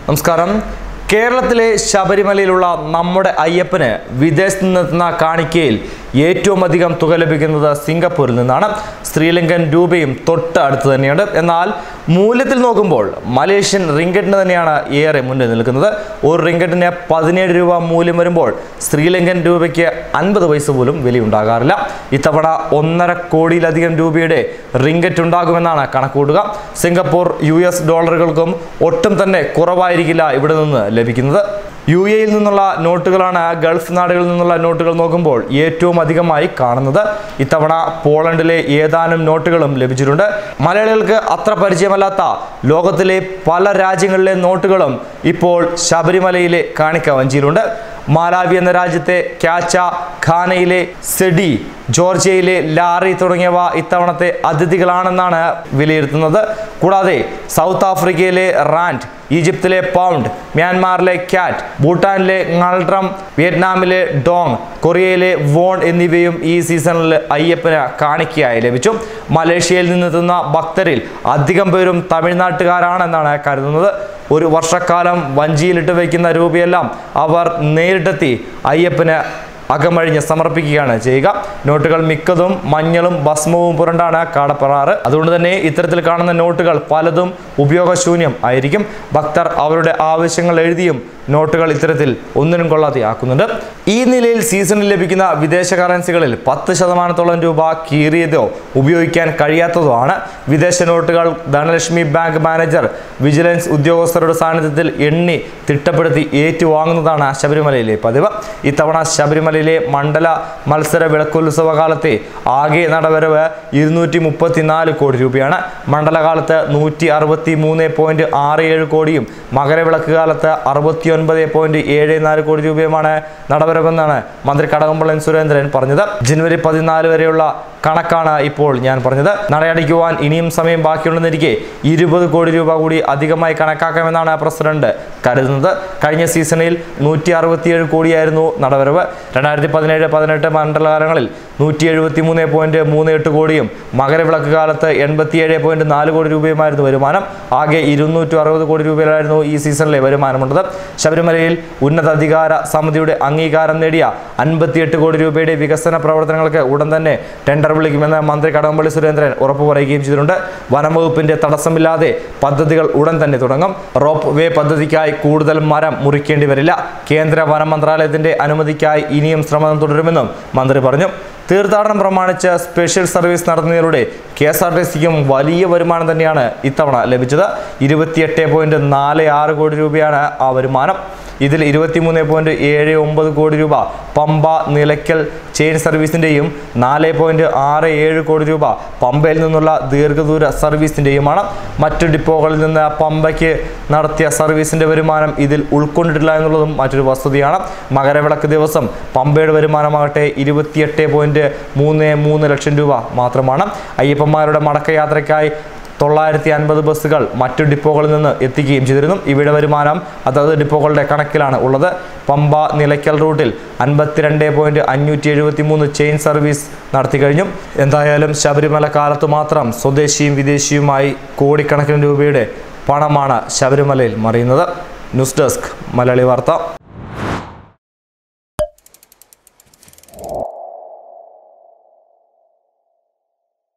നമസ്കാരം കേരളത്തിലെ ശബരിമലയിലുള്ള നമ്മുടെ അയ്യപ്പന് വിദേശത്ത് നിന്നെത്തുന്ന കാണിക്കയിൽ ഏറ്റവും അധികം തുക ലഭിക്കുന്നത് സിംഗപ്പൂരിൽ നിന്നാണ് ശ്രീലങ്കൻ രൂപയും തൊട്ട് അടുത്ത് തന്നെയുണ്ട് എന്നാൽ മൂല്യത്തിൽ നോക്കുമ്പോൾ മലേഷ്യൻ റിങ്കറ്റിന് തന്നെയാണ് ഏറെ മുന്നിൽ നിൽക്കുന്നത് ഒരു റിങ്കറ്റിന് പതിനേഴ് രൂപ മൂല്യം വരുമ്പോൾ ശ്രീലങ്കൻ രൂപയ്ക്ക് അൻപത് പൈസ പോലും വിലയുണ്ടാകാറില്ല ഇത്തവണ ഒന്നര കോടിയിലധികം രൂപയുടെ റിങ്കറ്റ് ഉണ്ടാകുമെന്നാണ് കണക്കൂട്ടുക സിംഗപ്പൂർ യു എസ് ഡോളറുകൾക്കും ഒട്ടും തന്നെ കുറവായിരിക്കില്ല ഇവിടെ നിന്ന് ലഭിക്കുന്നത് യു എയിൽ നിന്നുള്ള നോട്ടുകളാണ് ഗൾഫ് നാടുകളിൽ നിന്നുള്ള നോട്ടുകൾ നോക്കുമ്പോൾ ഏറ്റവും അധികമായി കാണുന്നത് ഇത്തവണ പോളണ്ടിലെ ഏതാനും നോട്ടുകളും ലഭിച്ചിട്ടുണ്ട് മലയാളികൾക്ക് അത്ര പരിചയമല്ലാത്ത ലോകത്തിലെ പല രാജ്യങ്ങളിലെ നോട്ടുകളും ഇപ്പോൾ ശബരിമലയിലെ കാണിക്ക വഞ്ചിയിലുണ്ട് മാലാവി എന്ന രാജ്യത്തെ ക്യാച്ച ഖാനയിലെ സെഡി ജോർജിയയിലെ ലാറി തുടങ്ങിയവ ഇത്തവണത്തെ അതിഥികളാണെന്നാണ് വിലയിരുത്തുന്നത് കൂടാതെ സൗത്ത് ആഫ്രിക്കയിലെ റാൻഡ് ഈജിപ്തിലെ പൗണ്ട് മ്യാൻമാറിലെ ക്യാറ്റ് ഭൂട്ടാനിലെ ngaldram വിയറ്റ്നാമിലെ ഡോങ് കൊറിയയിലെ വോൺ എന്നിവയും ഈ സീസണിൽ അയ്യപ്പന് കാണിക്കയായി ലഭിച്ചു മലേഷ്യയിൽ നിന്നെത്തുന്ന ഭക്തരിൽ അധികം പേരും തമിഴ്നാട്ടുകാരാണെന്നാണ് കരുതുന്നത് ഒരു വർഷക്കാലം വഞ്ചിയിലിട്ട് വയ്ക്കുന്ന രൂപയെല്ലാം അവർ നേരിട്ടെത്തി അയ്യപ്പന് അകമഴിഞ്ഞ് സമർപ്പിക്കുകയാണ് ചെയ്യുക നോട്ടുകൾ മിക്കതും മഞ്ഞളും ഭസ്മവും പുരണ്ടാണ് കാണപ്പെടാറ് അതുകൊണ്ട് തന്നെ ഇത്തരത്തിൽ കാണുന്ന നോട്ടുകൾ പലതും ഉപയോഗശൂന്യം ആയിരിക്കും ഭക്തർ അവരുടെ ആവശ്യങ്ങൾ എഴുതിയും നോട്ടുകൾ ഇത്തരത്തിൽ ഒന്നിനും കൊള്ളാതെ ആക്കുന്നുണ്ട് ഈ നിലയിൽ സീസണിൽ ലഭിക്കുന്ന വിദേശ കറൻസികളിൽ പത്ത് ശതമാനത്തോളം രൂപ കീറിയതോ ഉപയോഗിക്കാൻ കഴിയാത്തതോ ആണ് വിദേശ നോട്ടുകൾ ധനലക്ഷ്മി ബാങ്ക് മാനേജർ വിജിലൻസ് ഉദ്യോഗസ്ഥരുടെ സാന്നിധ്യത്തിൽ എണ്ണി തിട്ടപ്പെടുത്തി ഏറ്റുവാങ്ങുന്നതാണ് ശബരിമലയിലെ പതിവ് ഇത്തവണ ശബരിമലയിലെ മണ്ഡല മത്സര വിളക്കുത്സവ കാലത്തെ ആകെ നടവരവ് ഇരുന്നൂറ്റി മുപ്പത്തിനാല് കോടി രൂപയാണ് മണ്ഡലകാലത്ത് നൂറ്റി അറുപത്തി മൂന്ന് പോയിന്റ് ആറ് ഏഴ് കോടിയും മകരവിളക്ക് കാലത്ത് അറുപത്തി ഒൻപത് പോയിന്റ് ഏഴ് നാല് കോടി രൂപയുമാണ് നടവരവെന്നാണ് മന്ത്രി കടകംപള്ളൻ സുരേന്ദ്രൻ പറഞ്ഞത് ജനുവരി പതിനാല് വരെയുള്ള കണക്കാണ് ഇപ്പോൾ ഞാൻ പറഞ്ഞത് നടയടിക്കുവാൻ ഇനിയും സമയം ബാക്കിയുണ്ടെന്നിരിക്കെ ഇരുപത് കോടി രൂപ കൂടി അധികമായി കണക്കാക്കാമെന്നാണ് പ്രസിഡന്റ് കരുതുന്നത് കഴിഞ്ഞ സീസണിൽ നൂറ്റി അറുപത്തിയേഴ് കോടിയായിരുന്നു നടവരവ് രണ്ടായിരത്തി പതിനേഴ് പതിനെട്ട് മണ്ഡലകാലങ്ങളിൽ നൂറ്റി എഴുപത്തി മൂന്ന് പോയിന്റ് മൂന്ന് എട്ട് കോടിയും മകരവിളക്ക് കാലത്ത് എൺപത്തിയേഴ് പോയിന്റ് നാല് കോടി രൂപയുമായിരുന്നു വരുമാനം ആകെ ഇരുന്നൂറ്റി അറുപത് കോടി രൂപയിലായിരുന്നു ഈ സീസണിലെ വരുമാനമുള്ളത് ശബരിമലയിൽ ഉന്നതാധികാര സമിതിയുടെ അംഗീകാരം നേടിയ അൻപത്തിയെട്ട് കോടി രൂപയുടെ വികസന പ്രവർത്തനങ്ങൾക്ക് ഉടൻ തന്നെ ടെൻഡർ വിളിക്കുമെന്ന് മന്ത്രി കടകംപള്ളി സുരേന്ദ്രൻ ഉറപ്പു പറയുകയും ചെയ്തിട്ടുണ്ട് വനം വകുപ്പിന്റെ തടസ്സമില്ലാതെ പദ്ധതികൾ ഉടൻ തന്നെ തുടങ്ങും റോപ്പ് വേ പദ്ധതിക്കായി കൂടുതൽ മരം മുറിക്കേണ്ടി വരില്ല കേന്ദ്ര വനം മന്ത്രാലയത്തിന്റെ അനുമതിക്കായി ഇനിയും ശ്രമം തുടരുമെന്നും മന്ത്രി പറഞ്ഞു തീർത്ഥാടനം പ്രമാണിച്ച് സ്പെഷ്യൽ സർവീസ് നടത്തുന്നതിലൂടെ കെ എസ് ആർ ടി സിക്കും വലിയ വരുമാനം തന്നെയാണ് ഇത്തവണ ലഭിച്ചത് ഇരുപത്തിയെട്ട് പോയിന്റ് നാല് ആറ് കോടി രൂപയാണ് ആ വരുമാനം ഇതിൽ ഇരുപത്തിമൂന്ന് പോയിന്റ് ഏഴ് ഒമ്പത് കോടി രൂപ പമ്പ നിലയ്ക്കൽ ചെയിൻ സർവീസിൻ്റെയും നാല് പോയിന്റ് ആറ് ഏഴ് കോടി രൂപ പമ്പയിൽ നിന്നുള്ള ദീർഘദൂര സർവീസിൻ്റെയുമാണ് മറ്റു ഡിപ്പോകളിൽ നിന്ന് പമ്പയ്ക്ക് നടത്തിയ സർവീസിൻ്റെ വരുമാനം ഇതിൽ ഉൾക്കൊണ്ടിട്ടില്ല എന്നുള്ളതും മറ്റൊരു വസ്തുതയാണ് മകരവിളക്ക് ദിവസം പമ്പയുടെ വരുമാനമാകട്ടെ ഇരുപത്തിയെട്ട് പോയിന്റ് മൂന്ന് മൂന്ന് ലക്ഷം രൂപ മാത്രമാണ് അയ്യപ്പന്മാരുടെ മടക്കയാത്രയ്ക്കായി തൊള്ളായിരത്തി അൻപത് ബസ്സുകൾ മറ്റു ഡിപ്പോകളിൽ നിന്ന് എത്തിക്കുകയും ചെയ്തിരുന്നു ഇവയുടെ വരുമാനം അതത് ഡിപ്പോകളുടെ കണക്കിലാണ് ഉള്ളത് പമ്പ നിലയ്ക്കൽ റൂട്ടിൽ അൻപത്തിരണ്ട് പോയിന്റ് അഞ്ഞൂറ്റി എഴുപത്തി മൂന്ന് ചെയിൻ സർവീസ് നടത്തി കഴിഞ്ഞു എന്തായാലും ശബരിമല കാലത്ത് മാത്രം സ്വദേശിയും വിദേശിയുമായി കോടിക്കണക്കിന് രൂപയുടെ പണമാണ് ശബരിമലയിൽ മറിയുന്നത് ന്യൂസ് ഡെസ്ക് മലയാളി വാർത്ത